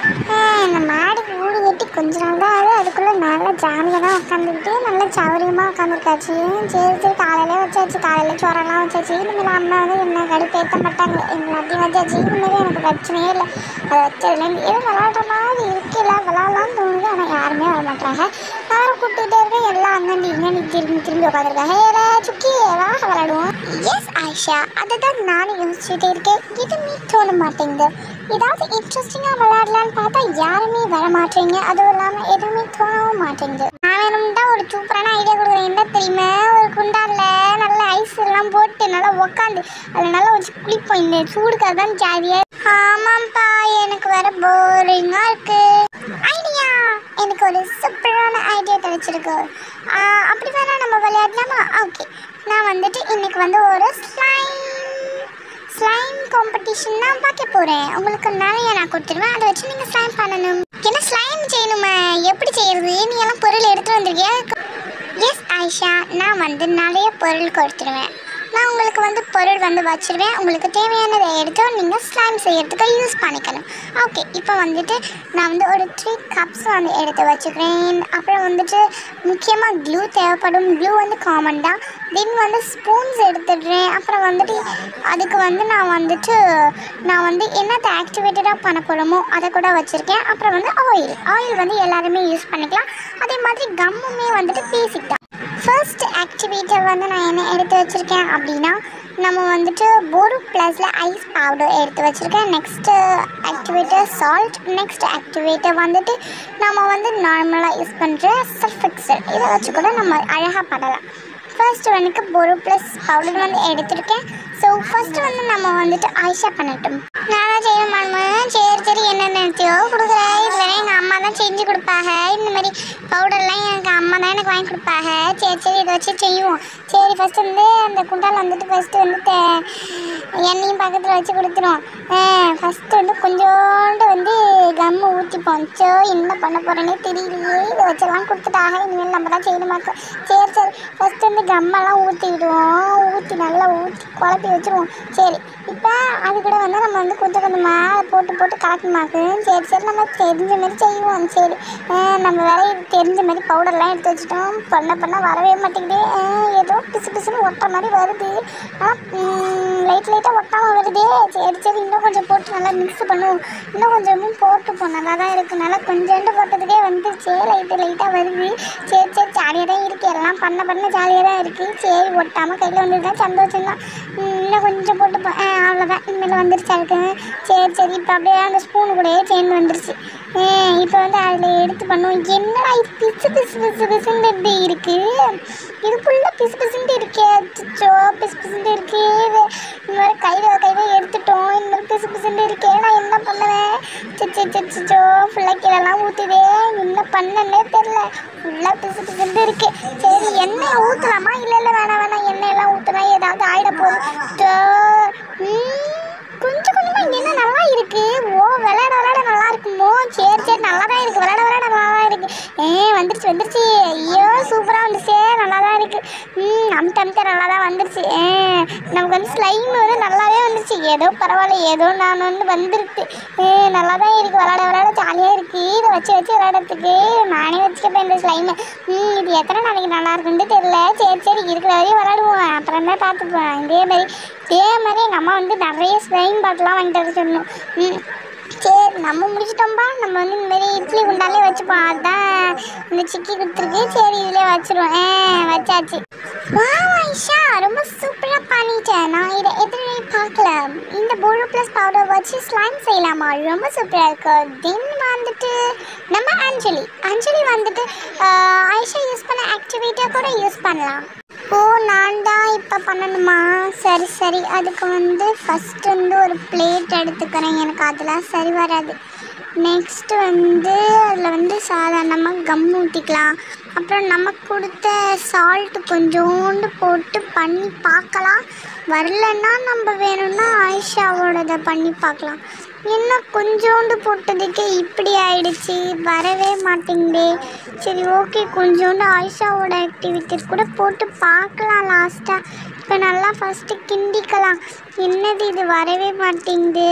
இந்த மாடுக்கு ஊடு கட்டி கொஞ்ச நாள் தான் ஆகுது அதுக்குள்ளே நல்லா ஜாலியாக தான் உட்காந்துக்கிட்டு நல்லா சௌரியமாக உட்காந்துருக்காச்சு சரி சரி காலையிலே வச்சாச்சு காலையில் சோறெல்லாம் வச்சாச்சு இனிமேல் அம்மா வந்து என்ன கடுப்பேற்ற மாட்டாங்க எங்களை அப்படி வச்சாச்சு இனிமேல் எனக்கு பிரச்சனையே இல்லை அதை வச்சதுலேருந்து ஏதோ விளாடுற மாதிரி இருக்கில்ல விளாட்லாம்னு தோணுது ஆனால் யாருமே வர மாட்டாங்க நானும் கூப்பிட்டுட்டே இருக்கேன் எல்லாம் அங்கண்டி இங்கண்டி திரும்பி திரும்பி உட்காந்துருக்காங்க ஏடா சுக்கி வாக விளாடுவோம் எஸ் ஆயிஷா அதை தான் நானும் யோசிச்சுட்டே இருக்கேன் எதுவுமே தோண மாட்டேங்குது ஏதாவது இன்ட்ரெஸ்டிங்காக விளையாடலான்னு பார்த்தா யாருமே வர மாட்டேங்க அதுவும் இல்லாமல் எதுவுமே தோணவும் மாட்டேங்குது நான் வேணும்னா ஒரு சூப்பரான ஐடியா கொடுக்குறேன் என்ன தெரியுமா ஒரு குண்டானில் நல்ல ஐஸ் எல்லாம் போட்டு நல்லா உக்காந்து அதில் நல்லா வச்சு குளிப்போம் இந்த சூடுக்காக தான் ஜாலியாக ஆமாம்ப்பா எனக்கு வர போரிங்காக இருக்கு ஐடியா எனக்கு ஒரு சூப்பரான ஐடியா கிடைச்சிருக்கு ஆ, அப்படி வேணா நம்ம விளையாடலாமா ஓகே நான் வந்துட்டு இன்னைக்கு வந்து ஒரு ஸ்லைம் ஸ்லைம் காம்படிஷன் தான் பார்க்க போகிறேன் உங்களுக்கு நிறைய நான் கொடுத்துருவேன் அதை வச்சு நீங்கள் ஸ்லைம் பண்ணணும் என்ன ஸ்லைம் செய்யணுமா எப்படி செய்யறது நீ எல்லாம் பொருள் எடுத்து வந்திருக்கியா எஸ் ஆயிஷா நான் வந்து நிறைய பொருள் கொடுத்துருவேன் நான் உங்களுக்கு வந்து பொருள் வந்து வச்சிருவேன் உங்களுக்கு தேவையானதை எடுத்து நீங்கள் ஸ்லைம் செய்யறதுக்கு யூஸ் பண்ணிக்கணும் ஓகே இப்போ வந்துட்டு நான் வந்து ஒரு த்ரீ கப்ஸ் வந்து எடுத்து வச்சுக்கிறேன் அப்புறம் வந்துட்டு முக்கியமாக க்ளூ தேவைப்படும் க்ளூ வந்து காமன் தான் தென் வந்து ஸ்பூன்ஸ் எடுத்துடுறேன் அப்புறம் வந்துட்டு அதுக்கு வந்து நான் வந்துட்டு நான் வந்து என்னத்தை ஆக்டிவேட்டடாக பண்ண போகிறோமோ அதை கூட வச்சுருக்கேன் அப்புறம் வந்து ஆயில் ஆயில் வந்து எல்லாருமே யூஸ் பண்ணிக்கலாம் அதே மாதிரி கம்முமே வந்துட்டு பேசிக் தான் ஃபர்ஸ்ட் ஆக்டிவேட்டர் வந்து நான் என்ன எடுத்து வச்சுருக்கேன் அப்படின்னா நம்ம வந்துட்டு போரு ப்ளஸில் ஐஸ் பவுடர் எடுத்து வச்சுருக்கேன் next activator salt next activator வந்துட்டு நம்ம வந்து நார்மலாக யூஸ் பண்ணுற சர்ஃபெக்சல் இதை வச்சு கூட நம்ம அழகாக பண்ணலாம் ஃபர்ஸ்ட் எனக்கு போரு ப்ளஸ் பவுடர் வந்து எடுத்திருக்கேன் ஸோ ஃபர்ஸ்ட் வந்து நம்ம வந்துட்டு ஆயிஷா பண்ணட்டும் நானும் செய்யணுமாமா சரி சரி என்ன நினச்சியோ கொடுக்குறேன் இதுவரை எங்கள் அம்மா தான் செஞ்சு கொடுப்பாங்க இந்த மாதிரி பவுடர்லாம் எனக்கு அம்மா தான் எனக்கு வாங்கி கொடுப்பாங்க சரி சரி இதை வச்சு செய்வோம் சரி ஃபர்ஸ்ட் வந்து அந்த குண்டால் வந்துட்டு ஃபர்ஸ்ட் வந்து தே- எண்ணெயும் பக்கத்தில் வச்சு கொடுத்துரும் ஃபர்ஸ்ட் வந்து கொஞ்சோண்டு வந்து கம்மு ஊற்றிப்போம் சோ என்ன பண்ண போகிறேன்னே தெரியலையே இதை வச்செல்லாம் கொடுத்துட்டாங்க இனிமேல் நம்ம தான் செய்யணுமாக்கோ சரி சரி ஃபர்ஸ்ட் வந்து கம்மெல்லாம் ஊற்றி விடுவோம் ஊற்றி நல்லா ஊற்றி குழப்பி வச்சுருவோம் சரி இப்போ அது கூட வந்து நம்ம வந்து கொஞ்சம் கொஞ்சமாக போட்டு போட்டு கலக்கணுமாக்கு சரி சரி நம்ம தெரிஞ்ச மாதிரி செய்வோம் சரி அஹ் நம்ம வேற இது தெரிஞ்ச மாதிரி பவுடர்லாம் எடுத்து வச்சுட்டோம் பண்ண பண்ண வரவே மாட்டேங்குது அஹ் ஏதோ பிசு பிசுன்னு ஒட்டுற மாதிரி வருது ஆனால் லைட் லைட்டாக ஒட்டாமல் வருதே சரி சரி இன்னும் கொஞ்சம் போட்டு நல்லா மிக்ஸ் பண்ணுவோம் இன்னும் கொஞ்சமும் போட்டுப்போம் நல்லா தான் இருக்குது நல்லா கொஞ்சோண்டு போட்டதுக்கே வந்துருச்சே லைட்டு லைட்டாக வருது சரி சரி ஜாலியாக தான் இருக்குது எல்லாம் பண்ண பண்ண ஜாலியாக தான் இருக்குது சரி ஒட்டாமல் கையில் வந்ததுதான் சந்தோஷம் தான் இன்னும் கொஞ்சம் போட்டுப்போம் ஆ அவ்வளோதான் இனிமேல் வந்துருச்சா இருக்கு சரி சரி இப்போ அப்படியே அந்த ஸ்பூன் கூடயே சேர்ந்து வந்துருச்சு இப்போ வந்து அதில் எடுத்து பண்ணுவோம் என்னடா இது பிசு பிசு பிசு பிசுன்னு இப்படி இருக்கு இது ஃபுல்லாக பிசு பிசுன்ட்டு இருக்கே அச்சோ பிசு பிசுன்ட்டு இருக்கே இது இந்த மாதிரி கையில் கையில் எடுத்துட்டோம் இந்த மாதிரி பிசு பிசுன்ட்டு இருக்கே நான் என்ன பண்ணுவேன் சிச்சு சிச்சோ ஃபுல்லாக கீழெல்லாம் ஊற்றுதே என்ன பண்ணனே தெரில ஃபுல்லாக பிசு பிசுன்ட்டு இருக்கு சரி எண்ணெயை ஊற்றலாமா இல்லை இல்லை வேணாம் வேணாம் எண்ணெயெல்லாம் ஊற்றினா ஏதாவது ஆயிட போகுது ம், கொஞ்சம் கொஞ்சமாக இங்கே என்ன நல்லா இருக்கு ஓ விளையாட விளையாட நல்லா இருக்குமோ சரி சரி நல்லா தான் இருக்கு விளையாட விளையாட நல்லா தான் இருக்கு ஏ வந்துருச்சு வந்துருச்சு ஐயோ சூப்பராக வந்துருச்சே நல்லா தான் இருக்கு ம் அமுத்த அமுத்த நல்லா தான் வந்துருச்சு ஏ நமக்கு வந்து ஸ்லைம் வந்து நல்லாவே வந்துருச்சு ஏதோ பரவாயில்ல ஏதோ நான் வந்து வந்துருக்கு ஏ நல்லா தான் இருக்கு விளையாட விளையாட ஜாலியாக இருக்கு இதை வச்சு வச்சு விளையாடுறதுக்கு நானே வச்சுக்கப்பேன் இந்த ஸ்லைமை ம் இது எத்தனை நாளைக்கு நல்லா இருக்குன்னு தெரியல சரி சரி இருக்கிற வரையும் விளையாடுவோம் அப்புறம் தான் பார்த்துப்போம் இதே மாதிரி இதே மாதிரி எங்கள் அம்மா வந்து நிறைய ஸ்லைம் பாட்டெலாம் வாங்கிட்டு வர சொல்லணும் ம் சரி நம்ம முடிச்சிட்டோம்பா நம்ம வந்து இந்த மாதிரி இட்லி குண்டாலே வச்சுப்போம் அதான் இந்த சிக்கி கொடுத்துருக்கு சரி இதிலே வச்சிருவோம் ஆ வச்சாச்சு வா ஐஷா ரொம்ப சூப்பராக பண்ணிட்டேன் நான் இதை எதிரே பார்க்கல இந்த போரோ ப்ளஸ் பவுடர் வச்சு ஸ்லைம் செய்யலாமா ரொம்ப சூப்பராக இருக்கு தென் வந்துட்டு நம்ம அஞ்சலி அஞ்சலி வந்துட்டு ஆஹ், ஆயிஷா யூஸ் பண்ண ஆக்டிவேட்டாக கூட யூஸ் பண்ணலாம் ஓ நான் தான் இப்போ பண்ணணுமா சரி சரி அதுக்கு வந்து ஃபஸ்ட் வந்து ஒரு பிளேட் எடுத்துக்கிறேன் எனக்கு அதெல்லாம் சரி வராது நெக்ஸ்ட் வந்து அதில் வந்து சாதாரணமாக கம் ஊற்றிக்கலாம் அப்புறம் நமக்கு கொடுத்த சால்ட் கொஞ்சோண்டு போட்டு பண்ணி பார்க்கலாம் வரலன்னா நம்ம வேணும்னா ஆயிஷாவோடதை பண்ணி பார்க்கலாம் என்ன கொஞ்சோண்டு போட்டதுக்கே இப்படி ஆயிடுச்சு வரவே மாட்டேங்குதே சரி ஓகே கொஞ்சோண்டு ஆயிஷாவோட ஆக்டிவிட்டிஸ் கூட போட்டு பார்க்கலாம் லாஸ்ட்டாக இப்போ நல்லா ஃபஸ்ட்டு கிண்டிக்கலாம் என்னது இது வரவே மாட்டேங்குது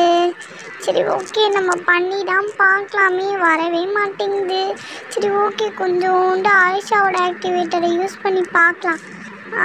சரி ஓகே நம்ம பண்ணி தான் பார்க்கலாமே வரவே மாட்டேங்குது சரி ஓகே கொஞ்சோண்டு ஆயிஷாவோட ஆக்டிவேட்டரை யூஸ் பண்ணி பார்க்கலாம் ஆ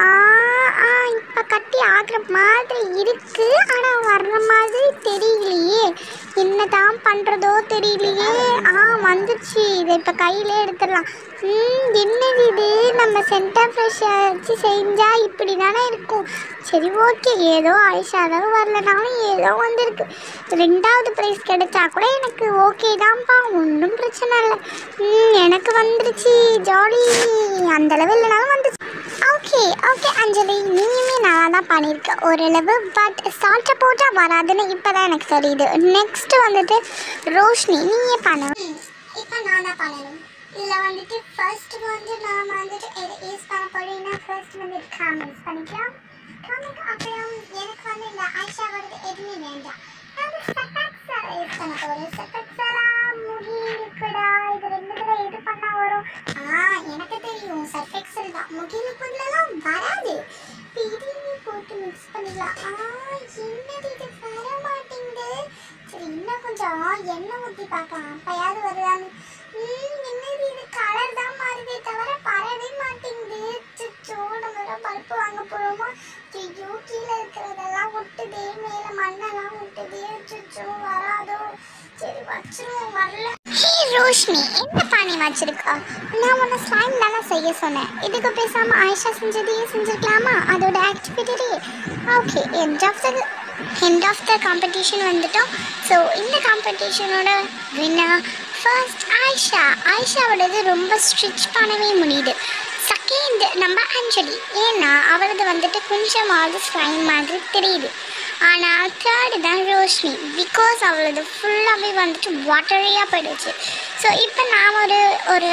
ஆ இப்போ கட்டி ஆகுற மாதிரி இருக்கு ஆனால் வர்ற மாதிரி தெரியலையே என்ன தான் பண்ணுறதோ தெரியலையே ஆ வந்துச்சு இதை இப்போ கையிலே எடுத்துடலாம் ம் என்னது இது நம்ம சென்டர் ஃப்ரெஷ்ஷை வச்சு செஞ்சால் இப்படி தானே இருக்கும் சரி ஓகே ஏதோ ஆயிஷாதான் வரலனாலும் ஏதோ வந்திருக்கு ரெண்டாவது ப்ரைஸ் கிடைச்சா கூட எனக்கு ஓகே தான்ப்பா ஒன்றும் பிரச்சனை இல்லை ம் எனக்கு வந்துருச்சு ஜாலி அந்த லெவல்லனாலும் வந்துச்சு ஓகே ஓகே அஞ்சலி நீயுமே நல்லா தான் பண்ணியிருக்க ஓரளவு பட் சால்ட்டை போட்டால் வராதுன்னு இப்போ தான் எனக்கு தெரியுது நெக்ஸ்ட் வந்துட்டு ரோஷினி நீயே பண்ண இப்போ நான் தான் பண்ணணும் இதில் வந்துட்டு ஃபர்ஸ்ட் வந்து நான் வந்துட்டு எதை யூஸ் பண்ண போறேன்னா ஃபர்ஸ்ட் வந்து காமெண்ட்ஸ் பண்ணிக்கலாம் காமெண்ட் அப்புறம் எனக்கு வந்து இந்த ஆயிஷா வருது எதுவுமே வேண்டாம் நான் வந்து சட்டாக்ஸா யூஸ் பண்ண போகிறேன் சட்டாக்ஸரா முடி இருக்குடா இது ரெண்டுத்துல எது பண்ணா வரும் ஆ எனக்கு தெரியும் சர்ஃபெக்சல் தான் முடி லிக்விட்லலாம் வராது இப்போ இதையுமே போட்டு மிக்ஸ் பண்ணிடலாம் ஆ என்னது இது வர மாட்டேங்குது சரி இன்னும் கொஞ்சம் எண்ணெய் ஊற்றி பார்க்கலாம் அப்பயாவது வருதான்னு ம், என்னது இது கலர் தான் மாறுதே தவிர பரவே மாட்டேங்குது சுச்சோ நம்ம தான் பருப்பு வாங்க போகிறோமா ஐயோ கீழே இருக்கிறதெல்லாம் ஒட்டுதே மேலே மண்ணெல்லாம் ஒட்டுதே சுச்சோ வராதோ சரி வச்சிருவோம் வரல ஹே ரோஷினி என்ன பாணி வச்சிருக்கா நான் உன்னை ஸ்லைம் தானே செய்ய சொன்னேன் இதுக்கு பேசாமல் ஆயிஷா செஞ்சதையே செஞ்சுருக்கலாமா அதோட activity okay end of the end of the competition வந்துட்டோம் ஸோ இந்த காம்படிஷனோட வின்னர் ஃபர்ஸ்ட் ஆயிஷா ஆயிஷாவோடது ரொம்ப ஸ்ட்ரிச் பண்ணவே முடியுது செகண்ட் நம்ம அஞ்சலி ஏன்னா அவளது வந்துட்டு கொஞ்சமாவது ஸ்லைம் மாதிரி தெரியுது ஆனால் தேர்டு தான் ரோஷினி பிகாஸ் அவளது ஃபுல்லாகவே வந்துட்டு வாட்டரியாக போயிடுச்சு ஸோ இப்போ நான் ஒரு ஒரு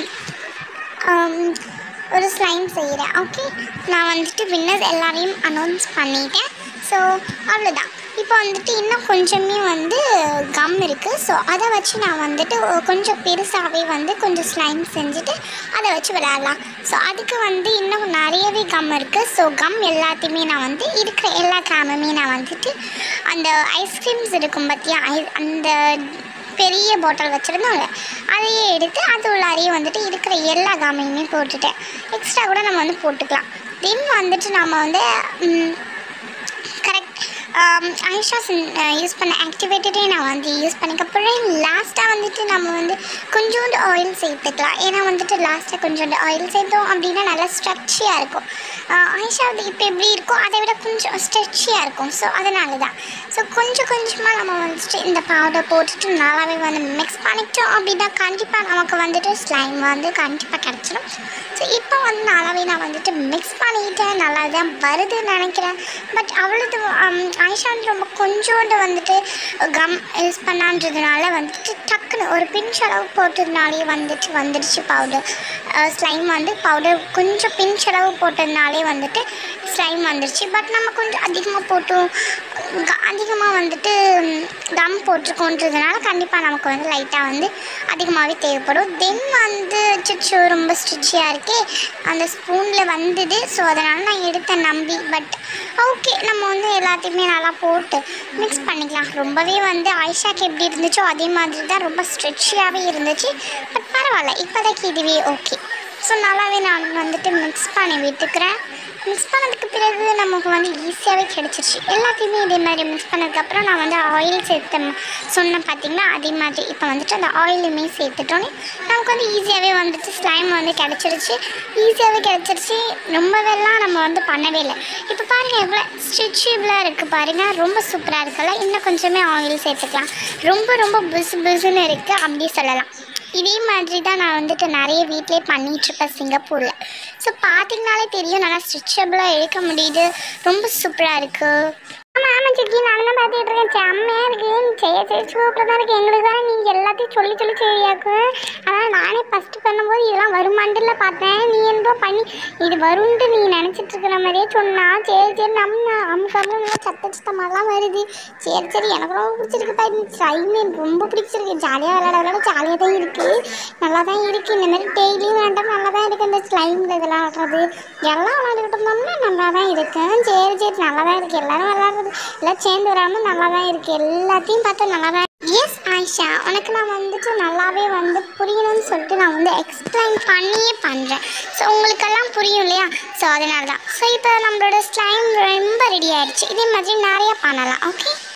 um, ஒரு ஸ்லைம் செய்கிறேன் ஓகே நான் வந்துட்டு வின்னர்ஸ் எல்லாரையும் அனௌன்ஸ் பண்ணிட்டேன் ஸோ அவ்வளோதான் இப்போ வந்துட்டு இன்னும் கொஞ்சமே வந்து கம் இருக்குது ஸோ அதை வச்சு நான் வந்துட்டு ஒ- கொஞ்சம் பெருசாகவே வந்து கொஞ்சம் ஸ்லைம் செஞ்சுட்டு அதை வச்சு விளையாடலாம் ஸோ அதுக்கு வந்து இன்னும் நிறையவே கம் இருக்குது ஸோ கம் எல்லாத்தையுமே நான் வந்து இருக்கிற எல்லா கேமுமே நான் வந்துட்டு அந்த ஐஸ்கிரீம்ஸ் இருக்கும் பார்த்தியா ஐ- அந்த பெரிய பாட்டில் வச்சுருந்தோம்ல அதையே எடுத்து அது உள்ளாரையே வந்துட்டு இருக்கிற எல்லா காமையுமே போட்டுட்டேன் எக்ஸ்ட்ரா கூட நம்ம வந்து போட்டுக்கலாம் தென் வந்துட்டு நம்ம வந்து கரெக்ட் ஐஷா யூஸ் பண்ண ஆக்டிவேட்டடே நான் வந்து யூஸ் பண்ணிக்க போகிறேன் லாஸ்ட்டாக வந்துட்டு நம்ம வந்து கொஞ்சோண்டு ஆயில் சேர்த்துக்கலாம் ஏன்னா வந்துட்டு லாஸ்ட்டாக கொஞ்சோண்டு ஆயில் சேர்த்தோம் அப்படின்னா நல்லா ஸ்ட்ரெச்சியாக இருக்கும் ஐஷா வந்து இப்போ எப்படி இருக்கோ அதை விட கொஞ்சம் ஸ்ட்ரெச்சியாக இருக்கும் ஸோ அதனால தான் ஸோ கொஞ்சம் கொஞ்சமாக நம்ம வந்துட்டு இந்த பவுடர் போட்டுட்டு நல்லாவே வந்து மிக்ஸ் பண்ணிட்டோம் அப்படின்னா கண்டிப்பாக நமக்கு வந்துட்டு ஸ்லைம் வந்து கண்டிப்பாக கிடச்சிடும் ஸோ இப்போ வந்து நல்லாவே நான் வந்துட்டு மிக்ஸ் பண்ணிட்டேன் நல்லா தான் வருதுன்னு நினைக்கிறேன் பட் அவளது um, ஆயிஷா வந்து ரொம்ப கொஞ்சோண்டு வந்துட்டு கம் யூஸ் பண்ணான்றதுனால வந்துட்டு டக்குன்னு ஒரு பிஞ்ச் அளவு போட்டதுனாலே வந்துட்டு வந்துடுச்சு பவுடர் ஸ்லைம் வந்து பவுடர் கொஞ்சம் பிஞ்ச் அளவு போட்டதுனாலே வந்துட்டு ஸ்லைம் வந்துடுச்சு பட் நம்ம கொஞ்சம் அதிகமாக போட்டோம் அதிகமாக வந்துட்டு கம் போட்டிருக்கோன்றதுனால கண்டிப்பாக நமக்கு வந்து லைட்டாக வந்து அதிகமாகவே தேவைப்படும் தென் வந்து சிச்சோ ரொம்ப ஸ்டிச்சியாக இருக்கே அந்த ஸ்பூனில் வந்தது ஸோ அதனால் நான் எடுத்தேன் நம்பி பட் ஓகே நம்ம வந்து எல்லாத்தையுமே நல்லா போட்டு மிக்ஸ் பண்ணிக்கலாம் ரொம்பவே வந்து ஆயிஷாக்கு எப்படி இருந்துச்சோ அதே மாதிரி தான் ரொம்ப ஸ்ட்ரெச்சியாகவே இருந்துச்சு பட் பரவாயில்ல இப்போதைக்கு இதுவே ஓகே ஸோ நல்லாவே நான் வந்துட்டு மிக்ஸ் பண்ணி விட்டுக்கிறேன் மிக்ஸ் பண்ணதுக்கு பிறகு நமக்கு வந்து ஈஸியாகவே கிடச்சிருச்சு எல்லாத்தையுமே இதே மாதிரி மிக்ஸ் பண்ணதுக்கப்புறம் நான் வந்து ஆயில் சேர்த்தேன் சொன்னேன் பார்த்தீங்கன்னா அதே மாதிரி இப்போ வந்துட்டு அந்த ஆயிலுமே சேர்த்துட்டோன்னே நமக்கு வந்து ஈஸியாகவே வந்துட்டு ஸ்லைம் வந்து கிடச்சிருச்சு ஈஸியாகவே கிடச்சிருச்சு ரொம்பவெல்லாம் நம்ம வந்து பண்ணவே இல்லை இப்போ பாருங்கள் எவ்வளோ ஸ்ட்ரிச்சபிளாக இருக்குது பாருங்கள் ரொம்ப சூப்பராக இருக்குல்ல இன்னும் கொஞ்சமே ஆயில் சேர்த்துக்கலாம் ரொம்ப ரொம்ப புசு புசுன்னு இருக்குது அப்படி சொல்லலாம் இதே மாதிரி தான் நான் வந்துட்டு நிறைய வீட்டிலே பண்ணிகிட்ருப்பேன் சிங்கப்பூரில் ஸோ பார்த்தீங்கனாலே தெரியும் நல்லா ஸ்ட்ரிச்சபிளாக எடுக்க முடியுது ரொம்ப சூப்பராக இருக்குது ஆமாம் ஆமாம் சிக்கி நான் தான் பார்த்துட்டு இருக்கேன் செம்மையாக இருக்கு செய்ய செய்ய சூப்பராக தான் இருக்குது எங்களுக்கு தானே நீங்கள் எல்லாத்தையும் சொல்லி சொல்லி செய்யாக்கு ஆனால் நானே ஃபஸ்ட்டு பண்ணும்போது இதெல்லாம் வருமாண்டில் பார்த்தேன் நீ என்ன பண்ணி இது வரும்ன்ட்டு நீ நினச்சிட்டு இருக்கிற மாதிரியே சொன்னா சரி சரி நம்ம அமுக்காமல் நல்லா சத்த சத்தமாலாம் வருது சரி சரி எனக்கு ரொம்ப பிடிச்சிருக்குப்பா இந்த ஸ்லைம் எனக்கு ரொம்ப பிடிச்சிருக்கு ஜாலியாக விளையாட விளையாட ஜாலியாக தான் இருக்குது நல்லா தான் இருக்குது இந்த மாதிரி டெய்லியும் விளையாண்டா நல்லா தான் இருக்குது இந்த ஸ்லைமில் இதெல்லாம் ஆடுறது எல்லாம் விளையாண்டுக்கிட்டு இருந்தோம்னா நல்லா தான் இருக்கு சரி சரி நல்லா தான் இருக்குது எல்லாரும் விளையாடுறது எல்லாம் சேர்ந்து விளையாடும்போது நல்லா தான் இருக்குது எல்லாத்தையும் பார்த்தா நல்லா தான் எஸ் ஆயிஷா உனக்கு நான் வந்துட்டு நல்லாவே வந்து புரியணும்னு சொல்லிட்டு நான் வந்து எக்ஸ்பிளைன் பண்ணியே பண்ணுறேன் ஸோ உங்களுக்கெல்லாம் புரியும் இல்லையா ஸோ அதனால தான் ஸோ இப்போ நம்மளோட ஸ்லைம் ரொம்ப ரெடி ஆயிடுச்சு இதே மாதிரி நிறைய பண்ணலாம் ஓகே